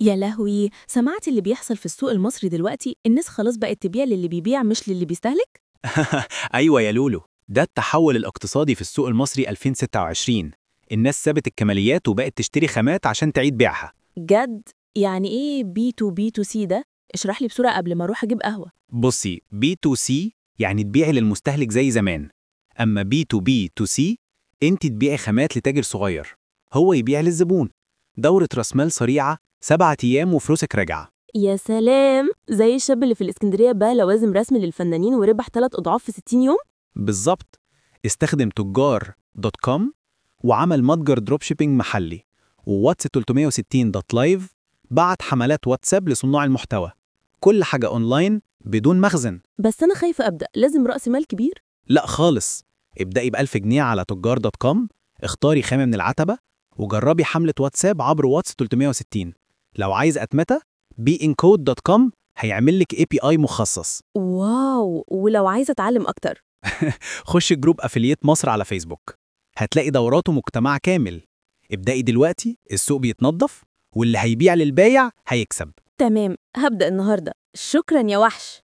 يا لهوي سمعت اللي بيحصل في السوق المصري دلوقتي الناس خلاص بقت تبيع للي بيبيع مش للي بيستهلك أيوة يا لولو ده التحول الاقتصادي في السوق المصري 2026 الناس سابت الكماليات وبقت تشتري خامات عشان تعيد بيعها جد يعني ايه بي تو بي تو سي ده اشرح لي بسرعة قبل ما اروح اجيب قهوة بصي بي تو سي يعني تبيعي للمستهلك زي زمان أما بي تو بي تو سي أنت تبيعي خامات لتاجر صغير هو يبيع للزبون دورة راس مال سريعة سبعة أيام وفلوسك راجعة يا سلام زي الشاب اللي في الاسكندرية بقى لوازم رسمي للفنانين وربح ثلاث اضعاف في 60 يوم بالظبط استخدم تجار دوت كوم وعمل متجر دروب شيبينج محلي وواتس 360 دوت لايف بعت حملات واتساب لصناع المحتوى كل حاجة أونلاين بدون مخزن بس انا خايفة ابدأ لازم رأس مال كبير لا خالص ابدأي ب 1000 جنيه على تجار دوت كوم اختاري خامة من العتبة وجربي حملة واتساب عبر واتس 360 لو عايز أتمتة بينكود دوت كوم هيعمل لك اي بي اي مخصص واو ولو عايزة اتعلم اكتر خش جروب افiliate مصر على فيسبوك هتلاقي دورات ومجتمع كامل ابدأي دلوقتي السوق بيتنظف واللي هيبيع للبايع هيكسب تمام هبدأ النهاردة شكرا يا وحش